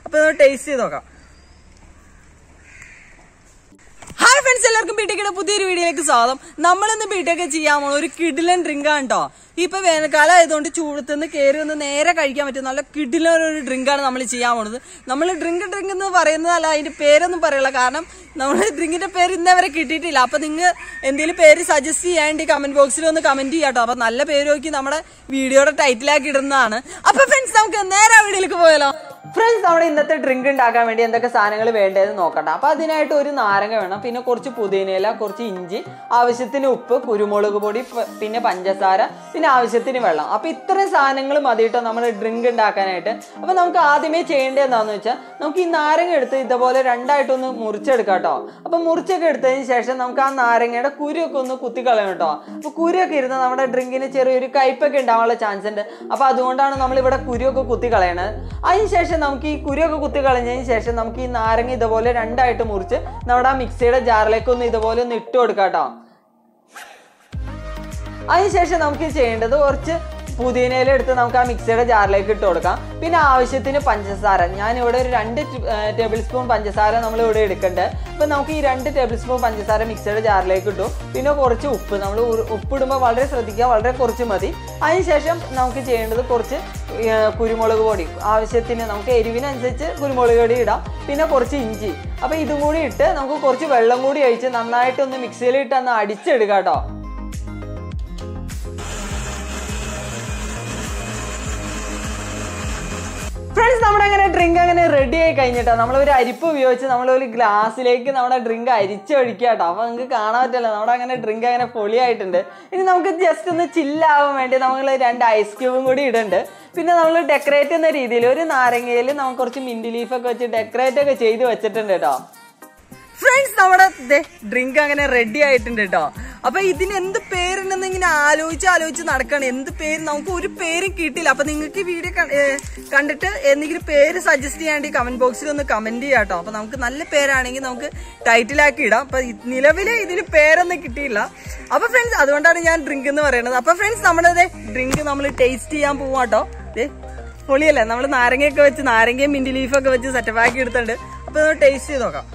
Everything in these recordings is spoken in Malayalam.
അപ്പൊ ടേസ്റ്റ് ചെയ്ത് നോക്കാം ഹായ് ഫ്രണ്ട്സ് എല്ലാവർക്കും ബിടെക്കിന്റെ പുതിയൊരു വീഡിയോയിലേക്ക് സ്വാഗതം നമ്മളിന്ന് ബിടെക്ക് ചെയ്യാൻ പോണ ഒരു കിഡിലൻ ഡ്രിങ്ക് ആണ് കേട്ടോ ഇപ്പൊ വേനൽക്കാലം ആയതുകൊണ്ട് ചൂടത്തുനിന്ന് കയറി വന്ന് നേരെ കഴിക്കാൻ പറ്റും നല്ല കിഡിലൻ ഒരു ഡ്രിങ്ക് ആണ് നമ്മൾ ചെയ്യാൻ പോണത് നമ്മൾ ഡ്രിങ്ക് ഡ്രിങ്ക് എന്ന് പറയുന്നതല്ല അതിന്റെ പേരൊന്നും പറയില്ല കാരണം നമ്മൾ ഡ്രിങ്കിന്റെ പേര് ഇന്നേ വരെ കിട്ടിയിട്ടില്ല അപ്പൊ നിങ്ങൾ എന്തെങ്കിലും പേര് സജസ്റ്റ് ചെയ്യാണ്ട് കമന്റ് ബോക്സിൽ ഒന്ന് കമന്റ് ചെയ്യാം കേട്ടോ അപ്പൊ നല്ല പേര് നോക്കി നമ്മുടെ വീഡിയോയുടെ ടൈറ്റിലാക്കി ഇടുന്നതാണ് അപ്പൊ ഫ്രണ്ട്സ് നമുക്ക് നേരെ ആ വീഡിയോയിലേക്ക് പോയാലോ ഫ്രണ്ട്സ് നമ്മുടെ ഇന്നത്തെ ഡ്രിങ്ക് ഉണ്ടാക്കാൻ വേണ്ടി എന്തൊക്കെ സാധനങ്ങൾ വേണ്ടതെന്ന് നോക്കട്ടെ അപ്പൊ അതിനായിട്ട് ഒരു നാരങ്ങ വേണം പിന്നെ കുറച്ച് പുതിനയില കുറച്ച് ഇഞ്ചി ആവശ്യത്തിന് ഉപ്പ് കുരുമുളക് പൊടി പ- പിന്നെ പഞ്ചസാര പിന്നെ ആവശ്യത്തിന് വെള്ളം അപ്പൊ ഇത്രയും സാധനങ്ങൾ മതി കേട്ടോ നമ്മൾ ഡ്രിങ്ക് ഉണ്ടാക്കാനായിട്ട് അപ്പൊ നമുക്ക് ആദ്യമേ ചെയ്യേണ്ടത് എന്താണെന്ന് വെച്ചാൽ നമുക്ക് ഈ നാരങ്ങ എടുത്ത് ഇതുപോലെ രണ്ടായിട്ടൊന്ന് മുറിച്ചെടുക്കാം കേട്ടോ അപ്പൊ മുറിച്ചൊക്കെ എടുത്തതിന് ശേഷം നമുക്ക് ആ നാരങ്ങയുടെ കുരുവൊക്കെ ഒന്ന് കുത്തി കളയണം കേട്ടോ അപ്പൊ കുരുവൊക്കെ ഇരുന്ന് നമ്മുടെ ഡ്രിങ്കിന് ചെറിയൊരു കയ്പൊക്കെ ഉണ്ടാവാനുള്ള ചാൻസ് ഉണ്ട് അപ്പൊ അതുകൊണ്ടാണ് നമ്മൾ ഇവിടെ കുരുവൊക്കെ കുത്തി കളയണത് അതിന് ശേഷം നമുക്ക് ഈ കുരുവൊക്കെ കുത്തി കളഞ്ഞതിന് ശേഷം നമുക്ക് ഈ നാരങ്ങ ഇതുപോലെ രണ്ടായിട്ട് മുറിച്ച് നമ്മുടെ ആ മിക്സിയുടെ ജാറിലേക്ക് ഒന്ന് ഇതുപോലെ ഒന്ന് ഇട്ട് കൊടുക്കാം കേട്ടോ അതിനുശേഷം നമുക്ക് ചെയ്യേണ്ടത് കുറച്ച് പുതിനയില എടുത്ത് നമുക്ക് ആ മിക്സിയുടെ ജാറിലേക്ക് ഇട്ട് കൊടുക്കാം പിന്നെ ആവശ്യത്തിന് പഞ്ചസാര ഞാൻ ഇവിടെ ഒരു രണ്ട് ടേബിൾ സ്പൂൺ പഞ്ചസാര നമ്മൾ ഇവിടെ എടുക്കണ്ടേ അപ്പൊ നമുക്ക് ഈ രണ്ട് ടേബിൾ സ്പൂൺ പഞ്ചസാര മിക്സിയുടെ ജാറിലേക്ക് ഇട്ടു പിന്നെ കുറച്ച് ഉപ്പ് നമ്മൾ ഉപ്പിടുമ്പോൾ വളരെ ശ്രദ്ധിക്കുക വളരെ കുറച്ച് മതി അതിനുശേഷം നമുക്ക് ചെയ്യേണ്ടത് കുറച്ച് ഏ, കുരുമുളക് പൊടി ആവശ്യത്തിന് നമുക്ക് എരിവിനനുസരിച്ച് കുരുമുളക് പൊടി ഇടാം പിന്നെ കുറച്ച് ഇഞ്ചി അപ്പൊ ഇതും കൂടി ഇട്ട് നമുക്ക് കുറച്ച് വെള്ളം കൂടി ഒഴിച്ച് നന്നായിട്ടൊന്ന് മിക്സിയിൽ ഇട്ട് ഒന്ന് അടിച്ചെടുക്കാം കേട്ടോ ഫ്രണ്ട്സ് നമ്മുടെ അങ്ങനെ ഡ്രിങ്ക് അങ്ങനെ റെഡി ആയി കഴിഞ്ഞിട്ടോ നമ്മൾ ഒരു അരിപ്പ് ഉപയോഗിച്ച് നമ്മൾ ഒരു ഗ്ലാസ്സിലേക്ക് നമ്മുടെ ഡ്രിങ്ക് അരിച്ചൊഴിക്കുക കേട്ടോ അപ്പൊ നിങ്ങൾക്ക് കാണാൻ പറ്റില്ല നമ്മുടെ അങ്ങനെ ഡ്രിങ്ക് അങ്ങനെ പൊളിയായിട്ടുണ്ട് ഇനി നമുക്ക് ജസ്റ്റ് ഒന്ന് ചില്ലാവാൻ വേണ്ടി നമ്മൾ രണ്ട് ഐസ് ക്യൂബും കൂടി ഇടുന്നുണ്ട് പിന്നെ നമ്മൾ ഡെക്കറേറ്റ് ചെയ്യുന്ന രീതിയിൽ ഒരു നാരങ്ങയിൽ നമുക്ക് കുറച്ച് മിൻറ്റ് ലീഫൊക്കെ വെച്ച് ഡെക്കറേറ്റ് ഒക്കെ ചെയ്ത് വെച്ചിട്ടുണ്ട് കേട്ടോ ഫ്രണ്ട്സ് നമ്മുടെ ഡ്രിങ്ക് അങ്ങനെ റെഡി ആയിട്ടുണ്ട് കേട്ടോ അപ്പൊ ഇതിന് എന്ത് പേരുണ്ടെന്ന് ഇങ്ങനെ ആലോചിച്ച് ആലോചിച്ച് നടക്കണം എന്ത് പേര് നമുക്ക് ഒരു പേരും കിട്ടില്ല അപ്പൊ നിങ്ങൾക്ക് വീഡിയോ കണ്ടിട്ട് എന്തെങ്കിലും പേര് സജസ്റ്റ് ചെയ്യാണ്ട് കമന്റ് ബോക്സിൽ ഒന്ന് കമന്റ് ചെയ്യാം കേട്ടോ അപ്പൊ നമുക്ക് നല്ല പേരാണെങ്കിൽ നമുക്ക് ടൈറ്റിലാക്കി ഇടാം അപ്പൊ നിലവിൽ ഇതിന് പേരൊന്നും കിട്ടിയില്ല അപ്പൊ ഫ്രണ്ട്സ് അതുകൊണ്ടാണ് ഞാൻ ഡ്രിങ്ക് എന്ന് പറയുന്നത് അപ്പൊ ഫ്രണ്ട്സ് നമ്മുടെ ഡ്രിങ്ക് നമ്മൾ ടേസ്റ്റ് ചെയ്യാൻ പോവാട്ടോ ദേ പൊളിയല്ലേ നമ്മൾ നാരങ്ങയൊക്കെ വെച്ച് നാരങ്ങയും മിൻറ്റ് ലീഫൊക്കെ വെച്ച് സെറ്റപ്പ് ആക്കി എടുത്തിട്ടുണ്ട് അപ്പൊ ടേസ്റ്റ് ചെയ്ത് നോക്കാം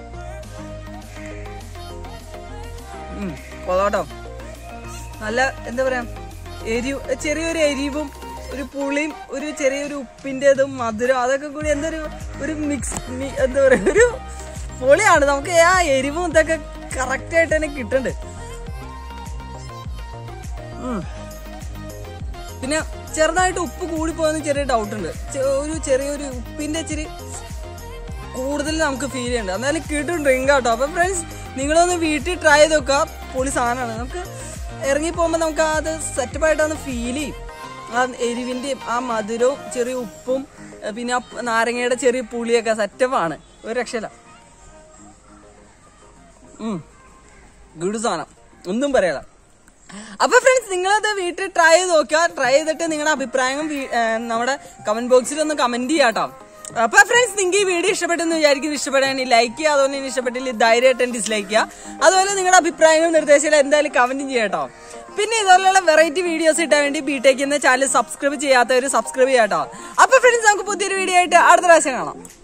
ഉം, കൊള്ളാട്ടോ നല്ല എന്താ പറയാ എരിവ് ചെറിയൊരു എരിവും ഒരു പുളിയും ഒരു ചെറിയൊരു ഉപ്പിൻ്റെതും മധുരം അതൊക്കെ കൂടി എന്തൊരു ഒരു മിക്സ് എന്താ പറയാ ഒരു പൊളിയാണ് നമുക്ക് ആ എരിവും ഇതൊക്കെ കറക്റ്റ് ആയിട്ട് തന്നെ കിട്ടുന്നുണ്ട് ഉം. പിന്നെ ചെറുതായിട്ട് ഉപ്പ് കൂടി പോകുന്ന ചെറിയ ഡൗട്ട് ഉണ്ട് ചെ- ഒരു ചെറിയൊരു ഉപ്പിന്റെ ഇച്ചിരി കൂടുതൽ നമുക്ക് ഫീൽ ചെയ്യുന്നുണ്ട് എന്നാലും കിട്ടും ഡ്രിങ്ക് ആട്ടോ അപ്പൊ ഫ്രണ്ട്സ് നിങ്ങളൊന്ന് വീട്ടിൽ ട്രൈ ചെയ്ത് നോക്കുക പൊളി സാധനമാണ് നമുക്ക് ഇറങ്ങി പോകുമ്പോൾ നമുക്ക് അത് സെറ്റപ്പ് ആയിട്ടൊന്ന് ഫീൽ ചെയ്യും ആ എരിവിൻ്റെയും ആ മധുരവും ചെറിയ ഉപ്പും ഏ, പിന്നെ ആ നാരങ്ങയുടെ ചെറിയ പുളിയൊക്കെ സെറ്റപ്പാണ് ഒരു രക്ഷയില്ല ഗുഡ് സാധനം ഒന്നും പറയാല അപ്പൊ ഫ്രണ്ട്സ് നിങ്ങളത് വീട്ടിൽ ട്രൈ ചെയ്ത് നോക്കുക ട്രൈ ചെയ്തിട്ട് നിങ്ങളുടെ അഭിപ്രായം വീ- ഏ, നമ്മുടെ കമന്റ് ബോക്സിൽ ഒന്ന് കമന്റ് ചെയ്യാട്ടോ അപ്പൊ ഫ്രണ്ട്സ് നിങ്ങൾക്ക് ഈ വീഡിയോ ഇഷ്ടപ്പെട്ടെന്ന് വിചാരിക്കുന്നു ഇഷ്ടപ്പെടുകയാണെങ്കിൽ ലൈക്ക് ചെയ്യുക അതുപോലെ ഇനി ഇഷ്ടപ്പെട്ടില്ല ധൈര്യമായിട്ടും ഡിസ്ലൈക്ക് ചെയ്യുക അതുപോലെ നിങ്ങളുടെ അഭിപ്രായങ്ങളും നിർദ്ദേശങ്ങളും എന്തായാലും കമന്റ് ചെയ്യാട്ടോ പിന്നെ ഇതുപോലെയുള്ള വെറൈറ്റി വീഡിയോസ് ഇട്ടാൻ വേണ്ടി ബിടേക്ക് എന്ന ചാനൽ സബ്സ്ക്രൈബ് ചെയ്യാത്തവർ സബ്സ്ക്രൈബ് ചെയ്യാട്ടോ അപ്പൊ ഫ്രണ്ട്സ് നമുക്ക് പുതിയൊരു വീഡിയോ ആയിട്ട് അടുത്ത പ്രാവശ്യം കാണാം